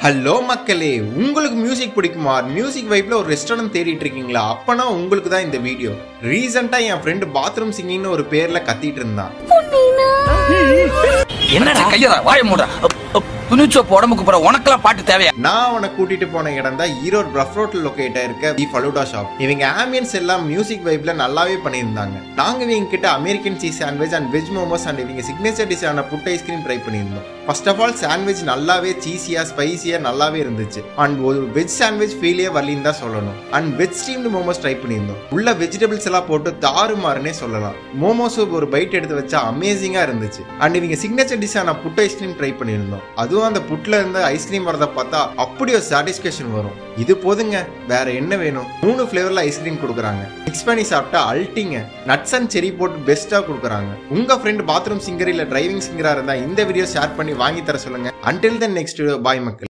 hello மக்களே உங்களுக்கு music பிடிக்குமா மியூசிக் வைப்ல ஒரு ரெஸ்டாரண்ட் தேடிட்டு இருக்கீங்களா அப்பனா உங்களுக்கு தான் இந்த வீடியோ ரீசெண்டா என் ஃப்ரெண்டு பாத்ரூம் சிங்கிங்னு ஒரு பேர்ல கத்திட்டு இருந்தான் என்னடா கையடா வாய மூடா துணிச்சோப்பு உடம்புக்கு போற உனக்கெல்லாம் பாட்டு தேவையா நான் அவனை கூட்டிட்டு போன இடம் தான் ஈரோடு ரஃப் ரோட்ல லொக்கேட் இருக்க தி ஃபலூடா ஷாப் இவங்க ஆம்பியன்ஸ் எல்லாம் மியூசிக் வைப்ல நல்லாவே பண்ணியிருந்தாங்க நாங்க இவங்க கிட்ட American cheese sandwich and veg momos and இவங்க சிக்னேச்சர் டிஷ் ஆன புட் ஐஸ்கிரீம் ட்ரை பண்ணியிருந்தோம் ஃபர்ஸ்ட் ஆஃப் ஆல் சாண்ட்விச் நல்லாவே சீஸியா ஸ்பைசியா நல்லாவே இருந்துச்சு அண்ட் ஒரு வெஜ் சாண்ட்விச் ஃபீலே வரலின்னு தான் சொல்லணும் and veg steamed momos try பண்ணியிருந்தோம் உள்ள வெஜிடபிள்ஸ் எல்லாம் போட்டு தாறுமாறுனே சொல்லலாம் மோமோஸ் ஒரு பைட் எடுத்து வச்சா அமேசிங்கா இருந்துச்சு அண்ட் இவங்க சிக்னேச்சர் டிஷ் ஆன புட் ஐஸ்கிரீம் ட்ரை பண்ணியிருந்தோம் அதுவும் அந்த புட்ல இருந்து ஐஸ்கிரீம் வரத பார்த்தா அப்படி ஒரு சாட்டிஸ்கேஷன் வரும் இது போதுங்க வேற என்ன வேணும் மூணு ஃபிளேவர்ல ஐஸ்கிரீம் கொடுக்குறாங்க மிக்ஸ் பண்ணி சாப்பிட்டா அல்ட்டிங்க நட்ஸ் அண்ட் செரி போட்டு பெஸ்டா கொடுக்குறாங்க உங்க ஃப்ரெண்ட் பாத்ரூம் சிங்கர் இல்ல டிரைவிங் சிங்கரா இருந்தா இந்த வீடியோ ஷேர் பண்ணி வாங்கி தர சொல்லுங்க அன்டில் தென் நெக்ஸ்ட் பாய் மக்கள்